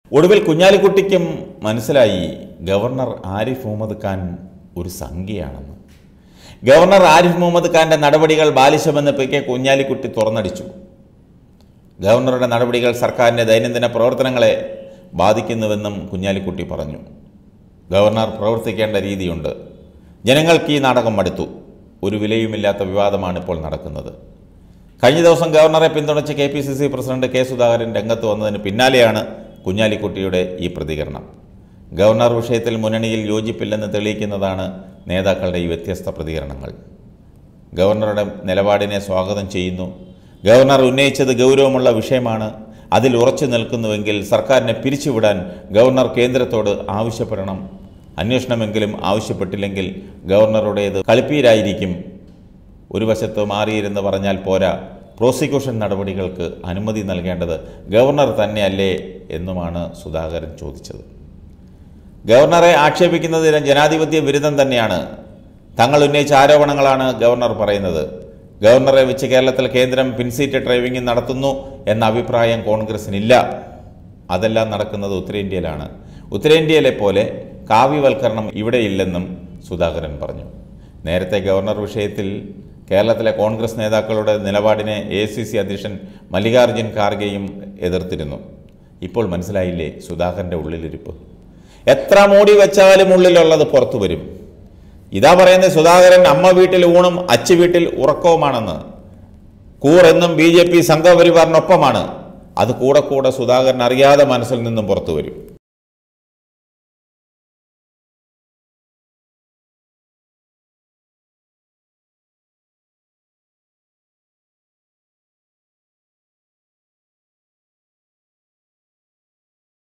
ഒടുവിൽ കുഞ്ഞാലിക്കുട്ടിക്കും മനസ്സിലായി ഗവർണർ ആരിഫ് മുഹമ്മദ് ഖാൻ ഒരു സംഖ്യയാണെന്ന് ഗവർണർ ആരിഫ് മുഹമ്മദ് ഖാന്റെ നടപടികൾ ബാലിശമെന്ന് പി കെ കുഞ്ഞാലിക്കുട്ടി തുറന്നടിച്ചു ഗവർണറുടെ നടപടികൾ സർക്കാരിൻ്റെ ദൈനംദിന പ്രവർത്തനങ്ങളെ ബാധിക്കുന്നുവെന്നും കുഞ്ഞാലിക്കുട്ടി പറഞ്ഞു ഗവർണർ പ്രവർത്തിക്കേണ്ട രീതിയുണ്ട് ജനങ്ങൾക്ക് ഈ നാടകം മടുത്തു ഒരു വിലയുമില്ലാത്ത വിവാദമാണ് ഇപ്പോൾ നടക്കുന്നത് കഴിഞ്ഞ ദിവസം ഗവർണറെ പിന്തുണച്ച് K P C C president K Sudhakaran രംഗത്ത് വന്നതിന് പിന്നാലെയാണ് കുഞ്ഞാലിക്കുട്ടിയുടെ ഈ പ്രതികരണം ഗവർണർ വിഷയത്തിൽ മുന്നണിയിൽ യോജിപ്പില്ലെന്ന് തെളിയിക്കുന്നതാണ് നേതാക്കളുടെ ഈ വ്യത്യസ്ത പ്രതികരണങ്ങൾ ഗവർണറുടെ നിലപാടിനെ സ്വാഗതം ചെയ്യുന്നു ഗവർണർ ഉന്നയിച്ചത് ഗൗരവമുള്ള വിഷയമാണ് അതിൽ ഉറച്ചു നിൽക്കുന്നുവെങ്കിൽ സർക്കാരിനെ പിരിച്ചുവിടാൻ ഗവർണർ കേന്ദ്രത്തോട് ആവശ്യപ്പെടണം അന്വേഷണമെങ്കിലും ആവശ്യപ്പെട്ടില്ലെങ്കിൽ ഗവർണറുടേത് കളിപ്പീരായിരിക്കും ഒരു വശത്ത് മാറിയിരുന്ന് പറഞ്ഞാൽ പോരാ പ്രോസിക്യൂഷൻ നടപടികൾക്ക് അനുമതി നൽകേണ്ടത് ഗവർണർ തന്നെയല്ലേ എന്നുമാണ് സുധാകരൻ ചോദിച്ചത് ഗവർണറെ ആക്ഷേപിക്കുന്നതിന് ജനാധിപത്യ വിരുദ്ധം തന്നെയാണ് തങ്ങൾ ഉന്നയിച്ച ആരോപണങ്ങളാണ് ഗവർണർ പറയുന്നത് ഗവർണറെ വെച്ച് കേരളത്തിൽ കേന്ദ്രം പിൻസീറ്റ് ഡ്രൈവിംഗ് നടത്തുന്നു എന്ന അഭിപ്രായം കോൺഗ്രസിനില്ല അതെല്ലാം നടക്കുന്നത് ഉത്തരേന്ത്യയിലാണ് ഉത്തരേന്ത്യയിലെ പോലെ കാവ്യവൽക്കരണം ഇവിടെയില്ലെന്നും സുധാകരൻ പറഞ്ഞു നേരത്തെ ഗവർണർ വിഷയത്തിൽ കേരളത്തിലെ കോൺഗ്രസ് നേതാക്കളുടെ നിലപാടിനെ എ സി സി അധ്യക്ഷൻ മല്ലികാർജ്ജുൻ ഖാർഗെയും എതിർത്തിരുന്നു ഇപ്പോൾ മനസ്സിലായില്ലേ സുധാകരൻ്റെ ഉള്ളിലിരിപ്പ് എത്ര മൂടി വെച്ചാലും ഉള്ളിലുള്ളത് പുറത്തു വരും ഇതാ പറയുന്നത് സുധാകരൻ അമ്മ വീട്ടിൽ ഊണും അച്ഛ വീട്ടിൽ ഉറക്കവുമാണെന്ന് കൂർ എന്നും ബി ജെ പി സംഘപരിവാറിനൊപ്പമാണ് അത് കൂടെ കൂടെ സുധാകരൻ അറിയാതെ മനസ്സിൽ നിന്നും പുറത്തു വരും